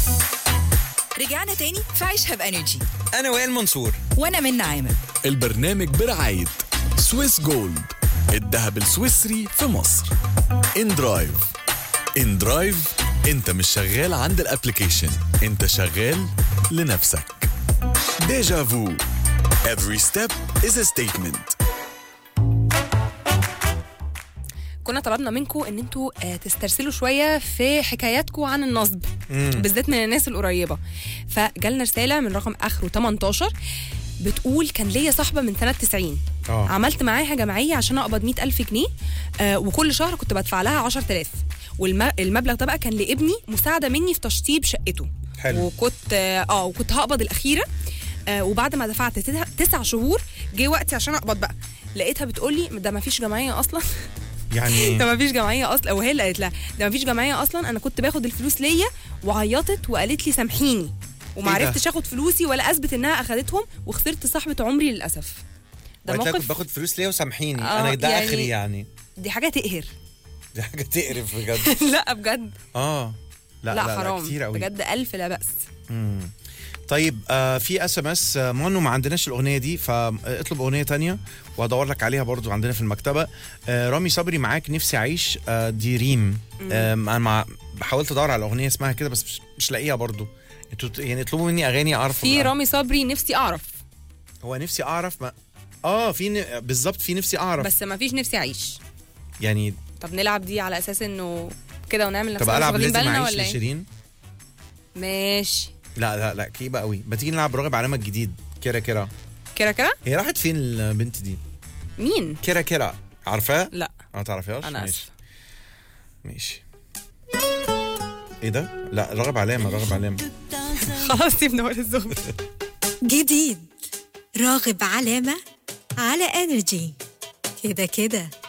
رجعنا تاني في عيشها بانرجي انا وائل منصور وانا من عامر البرنامج برعاية سويس جولد الذهب السويسري في مصر ان درايف ان درايف انت مش شغال عند الابليكيشن انت شغال لنفسك ديجا فو every step is a statement كنا طلبنا منكم ان انتوا آه، تسترسلوا شويه في حكاياتكم عن النصب بالذات من الناس القريبه فجالنا رساله من رقم اخره 18 بتقول كان ليا صاحبه من سنه 90 آه. عملت معاها جمعيه عشان اقبض 100000 جنيه آه وكل شهر كنت بدفع لها 10000 والمبلغ ده بقى كان لابني مساعده مني في تشطيب شقته حلو. وكنت اه آه، وكنت هقبض الاخيره آه وبعد ما دفعت تسع- تسع شهور جه وقتي عشان اقبض بقى لقيتها بتقول لي ده ما فيش جمعيه اصلا يعني ده ما فيش جمعيه اصلا وهي اللي قالت لها ده ما فيش جمعيه اصلا انا كنت باخد الفلوس ليا وعيطت وقالت لي سامحيني وما إيه ده؟ عرفتش اخد فلوسي ولا اثبت انها اخدتهم وخسرت صاحبه عمري للاسف ده وقت كنت موقف باخد فلوس ليه وسامحيني آه، انا ده يعني- اخري يعني دي حاجه تقهر دي حاجه تقرف بجد لا بجد اه لا, لا لا, لا, حرام لا كتير قوي بجد الف لا باس طيب آه في اس ام اس مانو ما عندناش الاغنيه دي فاطلب اغنيه تانية وهدور لك عليها برضو عندنا في المكتبه آه رامي صبري معاك نفسي اعيش آه دي ريم آه انا مع حاولت ادور على اغنيه اسمها كده بس مش, مش لاقيها برضو انتوا ت- يعني اطلبوا مني اغاني اعرف في رامي صبري نفسي اعرف هو نفسي اعرف ما اه في ن... بالظبط في نفسي اعرف بس ما فيش نفسي اعيش يعني طب نلعب دي على اساس انه كده ونعمل طب نفسنا مش العب واخدين لازم بالنا اعيش ولا ايه لشيرين ماشي لا لا لا كئيبه قوي ما تيجي نلعب راغب علامه الجديد كيرا كيرا كده كده هي راحت فين البنت دي مين كيرا كيرا عارفاه لا ما تعرفيهاش انا ماشي. اسفه ماشي ايه ده؟ لا راغب علامة راغب علامة خلاص سيبنا ولا الزغم جديد راغب علامة على انرجي كده كده